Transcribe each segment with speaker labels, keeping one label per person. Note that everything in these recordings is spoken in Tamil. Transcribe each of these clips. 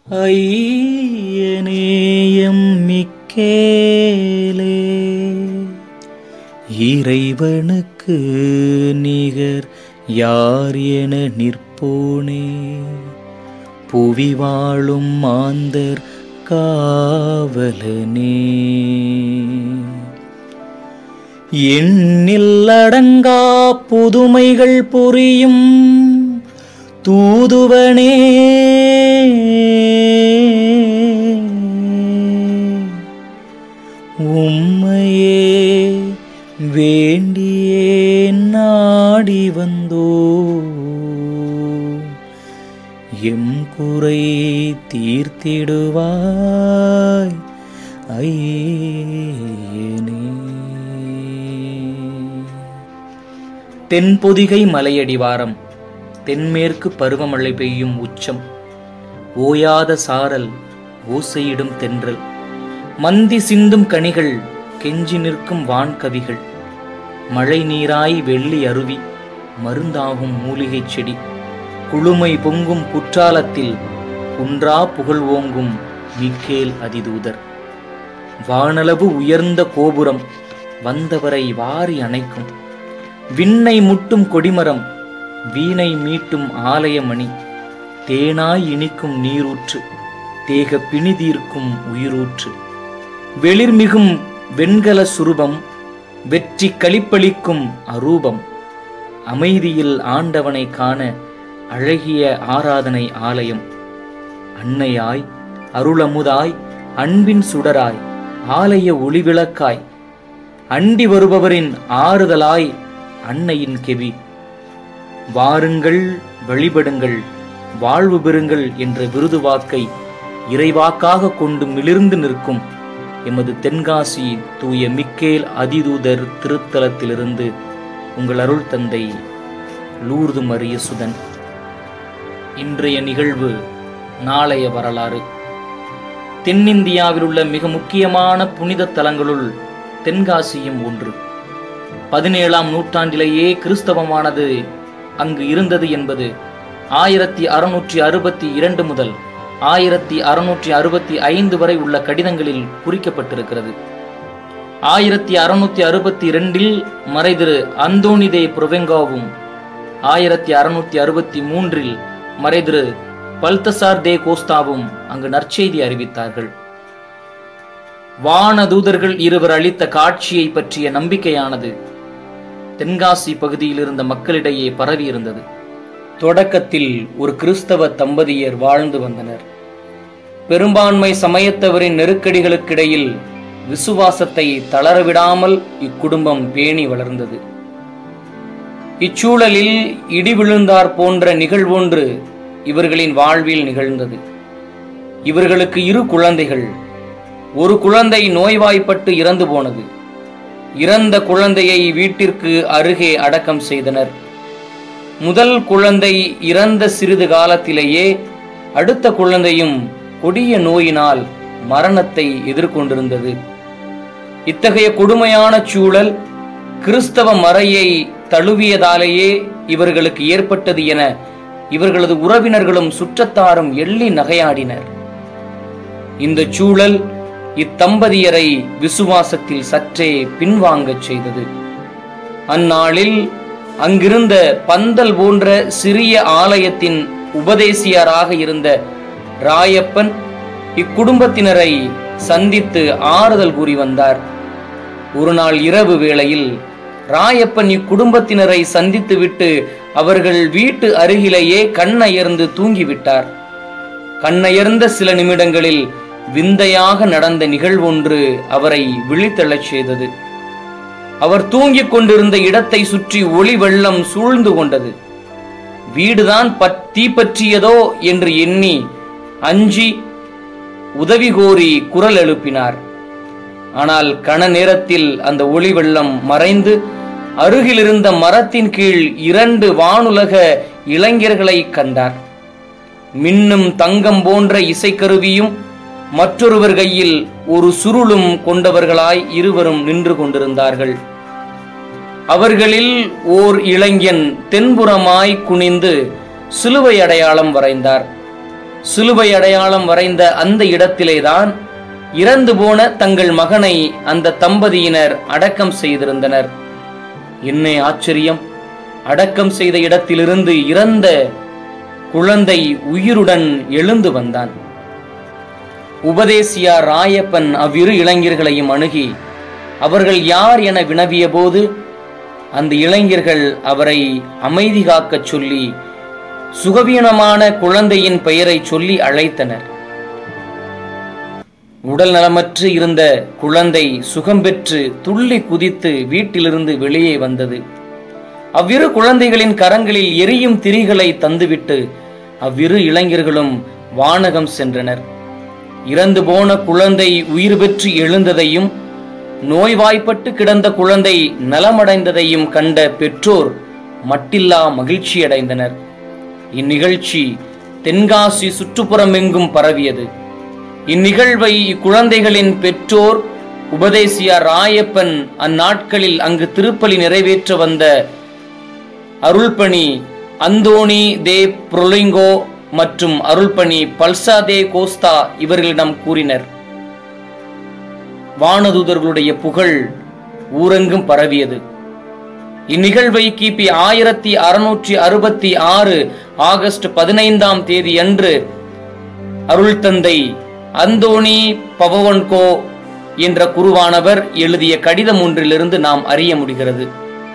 Speaker 1: ஐயனேயம் மிக்கேலே இறைவனுக்கு நிகர் யார் என நிற்போனே புவி வாழும் மாந்தர் காவலனே எண்ணில் அடங்கா புதுமைகள் புரியும் தூதுவனே உம்மையே வேண்டியே நாடி வந்தோ எம் குறை தீர்த்திடுவாய் ஐயனே தென்பொதிகை மலையடிவாரம் தென்மேற்கு பருவமழை பெய்யும் உச்சம் ஓயாத சாரல் ஓசையிடும் தென்றல் மந்தி சிந்தும் கனிகள் கெஞ்சி நிற்கும் வான்கவிகள் மழை நீராய் வெள்ளி அருவி மருந்தாகும் மூலிகைச் செடி குளுமை பொங்கும் குற்றாலத்தில் குன்றா புகழ் ஓங்கும் மிக்கேல் அதிதூதர் வானளவு உயர்ந்த கோபுரம் வந்தவரை வாரி அணைக்கும் விண்ணை முட்டும் கொடிமரம் வீணை மீட்டும் ஆலயமணி தேனாய் இனிக்கும் நீரூற்று தேக பிணி தீர்க்கும் உயிரூற்று வெளிர்மிகும் வெண்கல சுரூபம் வெற்றி களிப்பளிக்கும் அரூபம் அமைதியில் ஆண்டவனை காண அழகிய ஆராதனை ஆலயம் அன்னையாய் அருளமுதாய் அன்பின் சுடராய் ஆலய ஒளிவிளக்காய் அண்டி வருபவரின் ஆறுதலாய் அன்னையின் கெவி வாருங்கள் வழிபடுங்கள் வாழ்வு பெறுங்கள் என்ற விருது வாக்கை இறைவாக்காக கொண்டு மிளிர்ந்து நிற்கும் எமது தென்காசி தூய மிக்கேல் அதிதூதர் திருத்தலத்திலிருந்து உங்கள் அருள் தந்தை லூர்து மரிய சுதன் இன்றைய நிகழ்வு நாளைய வரலாறு தென்னிந்தியாவில் உள்ள மிக முக்கியமான புனித தலங்களுள் தென்காசியும் ஒன்று பதினேழாம் நூற்றாண்டிலேயே கிறிஸ்தவமானது அங்கு இருந்தது என்பது ஆயிரத்தி அறுநூற்றி அறுபத்தி இரண்டு முதல் ஆயிரத்தி அறுநூற்றி அறுபத்தி ஐந்து வரை உள்ள கடிதங்களில் குறிக்கப்பட்டிருக்கிறது ஆயிரத்தி அறுநூத்தி அறுபத்தி இரண்டில் மறைதிரு அந்தோனிதே புரவெங்காவும் ஆயிரத்தி அறுநூத்தி அறுபத்தி மூன்றில் மறைதிரு பல்தசார் தே கோஸ்தாவும் அங்கு நற்செய்தி அறிவித்தார்கள் வானதூதர்கள் இருவர் அளித்த காட்சியை பற்றிய நம்பிக்கையானது தென்காசி பகுதியில் இருந்த மக்களிடையே பரவியிருந்தது தொடக்கத்தில் ஒரு கிறிஸ்தவ தம்பதியர் வாழ்ந்து வந்தனர் பெரும்பான்மை சமயத்தவரின் நெருக்கடிகளுக்கிடையில் விசுவாசத்தை தளரவிடாமல் இக்குடும்பம் பேணி வளர்ந்தது இச்சூழலில் இடி விழுந்தார் போன்ற நிகழ்வொன்று இவர்களின் வாழ்வில் நிகழ்ந்தது இவர்களுக்கு இரு குழந்தைகள் ஒரு குழந்தை நோய்வாய்ப்பட்டு இறந்து போனது இறந்த குழந்தையை வீட்டிற்கு அருகே அடக்கம் செய்தனர் முதல் குழந்தை இறந்த சிறிது காலத்திலேயே அடுத்த குழந்தையும் கொடிய நோயினால் மரணத்தை எதிர்கொண்டிருந்தது இத்தகைய கொடுமையான சூழல் கிறிஸ்தவ மறையை தழுவியதாலேயே இவர்களுக்கு ஏற்பட்டது என இவர்களது உறவினர்களும் சுற்றத்தாரும் எள்ளி நகையாடினர் இந்த சூழல் இத்தம்பதியரை விசுவாசத்தில் சற்றே பின்வாங்கச் செய்தது அந்நாளில் அங்கிருந்த பந்தல் போன்ற சிறிய ஆலயத்தின் உபதேசியராக இருந்த ராயப்பன் இக்குடும்பத்தினரை சந்தித்து ஆறுதல் கூறி வந்தார் ஒரு நாள் இரவு வேளையில் ராயப்பன் இக்குடும்பத்தினரை சந்தித்துவிட்டு அவர்கள் வீட்டு அருகிலேயே கண்ணயர்ந்து தூங்கிவிட்டார் கண்ணயர்ந்த சில நிமிடங்களில் விந்தையாக நடந்த நிகழ்வொன்று அவரை விழித்தெழச் செய்தது அவர் தூங்கிக் கொண்டிருந்த இடத்தை சுற்றி ஒளி வெள்ளம் சூழ்ந்து கொண்டது வீடுதான் பத் தீப்பற்றியதோ என்று எண்ணி அஞ்சி உதவி கோரி குரல் எழுப்பினார் ஆனால் கண நேரத்தில் அந்த ஒளி வெள்ளம் மறைந்து அருகிலிருந்த மரத்தின் கீழ் இரண்டு வானுலக இளைஞர்களை கண்டார் மின்னும் தங்கம் போன்ற இசைக்கருவியும் மற்றொருவர் கையில் ஒரு சுருளும் கொண்டவர்களாய் இருவரும் நின்று கொண்டிருந்தார்கள் அவர்களில் ஓர் இளைஞன் தென்புறமாய் குனிந்து சிலுவை அடையாளம் வரைந்தார் சிலுவை அடையாளம் வரைந்த அந்த இடத்திலேதான் இறந்து போன தங்கள் மகனை அந்த தம்பதியினர் அடக்கம் செய்திருந்தனர் என்ன ஆச்சரியம் அடக்கம் செய்த இடத்திலிருந்து இறந்த குழந்தை உயிருடன் எழுந்து வந்தான் உபதேசியா ராயப்பன் அவ்விரு இளைஞர்களையும் அணுகி அவர்கள் யார் என வினவிய போது அந்த இளைஞர்கள் அவரை அமைதி காக்கச் சொல்லி சுகவீனமான குழந்தையின் பெயரை சொல்லி அழைத்தனர் உடல் நலமற்று இருந்த குழந்தை சுகம் பெற்று துள்ளி குதித்து வீட்டிலிருந்து வெளியே வந்தது அவ்விரு குழந்தைகளின் கரங்களில் எரியும் திரிகளை தந்துவிட்டு அவ்விரு இளைஞர்களும் வானகம் சென்றனர் இறந்து போன குழந்தை உயிர் பெற்று எழுந்ததையும் நோய்வாய்ப்பட்டு கிடந்த குழந்தை நலமடைந்ததையும் கண்ட பெற்றோர் மட்டில்லா மகிழ்ச்சியடைந்தனர் இந்நிகழ்ச்சி தென்காசி சுற்றுப்புறம் எங்கும் பரவியது இந்நிகழ்வை இக்குழந்தைகளின் பெற்றோர் உபதேசியா ராயப்பன் அந்நாட்களில் அங்கு திருப்பலி நிறைவேற்ற வந்த அருள்பணி அந்தோணி தே புரொலிங்கோ மற்றும் அருள்பணி பல்சா தே கோஸ்தா இவர்களிடம் கூறினர் வானதூதர்களுடைய புகழ் ஊரெங்கும் பரவியது இந்நிகழ்வை கிபி ஆயிரத்தி அறுநூற்றி அறுபத்தி ஆறு ஆகஸ்ட் பதினைந்தாம் தேதி அன்று அருள் தந்தை அந்தோணி பவவன்கோ என்ற குருவானவர் எழுதிய கடிதம் ஒன்றிலிருந்து நாம் அறிய முடிகிறது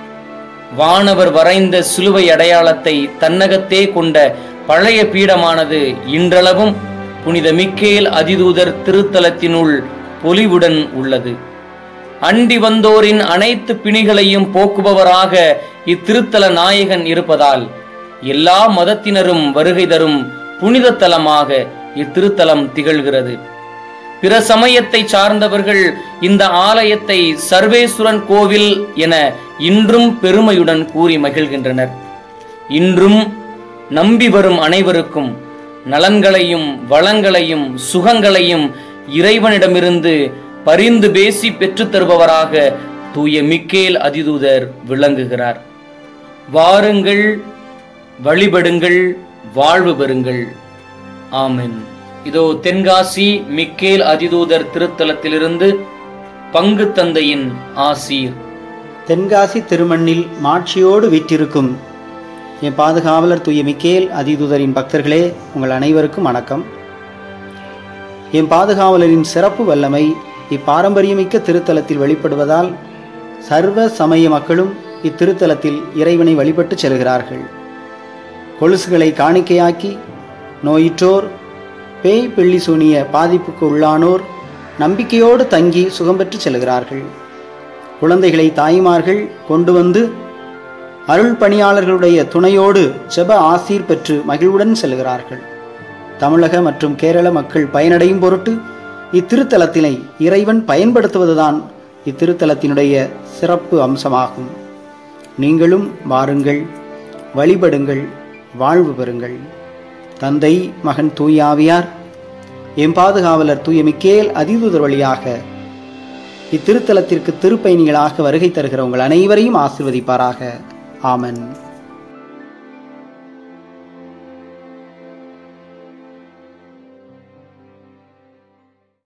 Speaker 1: வானவர் வரைந்த சிலுவை அடையாளத்தை தன்னகத்தே கொண்ட பழைய பீடமானது இன்றளவும் புனித மிக்கேல் அதிதூதர் திருத்தலத்தினுள் பொலிவுடன் உள்ளது அண்டி வந்தோரின் அனைத்து பிணிகளையும் போக்குபவராக இத்திருத்தல நாயகன் இருப்பதால் எல்லா மதத்தினரும் வருகை தரும் புனித தலமாக இத்திருத்தலம் திகழ்கிறது பிற சமயத்தை சார்ந்தவர்கள் இந்த ஆலயத்தை சர்வேஸ்வரன் கோவில் என இன்றும் பெருமையுடன் கூறி மகிழ்கின்றனர் இன்றும் நம்பி வரும் அனைவருக்கும் நலன்களையும் வளங்களையும் சுகங்களையும் இறைவனிடமிருந்து பரிந்து பேசி பெற்றுத் தருபவராக தூய மிக்கேல் அதிதூதர் விளங்குகிறார் வாருங்கள் வழிபடுங்கள் வாழ்வு பெறுங்கள் ஆமென் இதோ தென்காசி மிக்கேல் அதிதூதர் திருத்தலத்திலிருந்து பங்கு தந்தையின் ஆசீர்
Speaker 2: தென்காசி திருமண்ணில் மாட்சியோடு வீற்றிருக்கும் என் பாதுகாவலர் தூய மிக்கேல் அதிதூதரின் பக்தர்களே உங்கள் அனைவருக்கும் வணக்கம் என் பாதுகாவலரின் சிறப்பு வல்லமை இப்பாரம்பரியமிக்க திருத்தலத்தில் வெளிப்படுவதால் சர்வ சமய மக்களும் இத்திருத்தலத்தில் இறைவனை வழிபட்டு செல்கிறார்கள் கொலுசுகளை காணிக்கையாக்கி நோயிற்றோர் பேய் பிள்ளி சூனிய பாதிப்புக்கு உள்ளானோர் நம்பிக்கையோடு தங்கி சுகம் பெற்று செல்கிறார்கள் குழந்தைகளை தாய்மார்கள் கொண்டு வந்து அருள் பணியாளர்களுடைய துணையோடு செப ஆசீர் பெற்று மகிழ்வுடன் செல்கிறார்கள் தமிழக மற்றும் கேரள மக்கள் பயனடையும் பொருட்டு இத்திருத்தலத்தினை இறைவன் பயன்படுத்துவதுதான் இத்திருத்தலத்தினுடைய சிறப்பு அம்சமாகும் நீங்களும் வாருங்கள் வழிபடுங்கள் வாழ்வு பெறுங்கள் தந்தை மகன் தூயாவியார் எம் பாதுகாவலர் தூய மிக்கேல் அதிதூதர் வழியாக இத்திருத்தலத்திற்கு திருப்பயணிகளாக வருகை தருகிற உங்கள் அனைவரையும் ஆசிர்வதிப்பாராக ஆமென்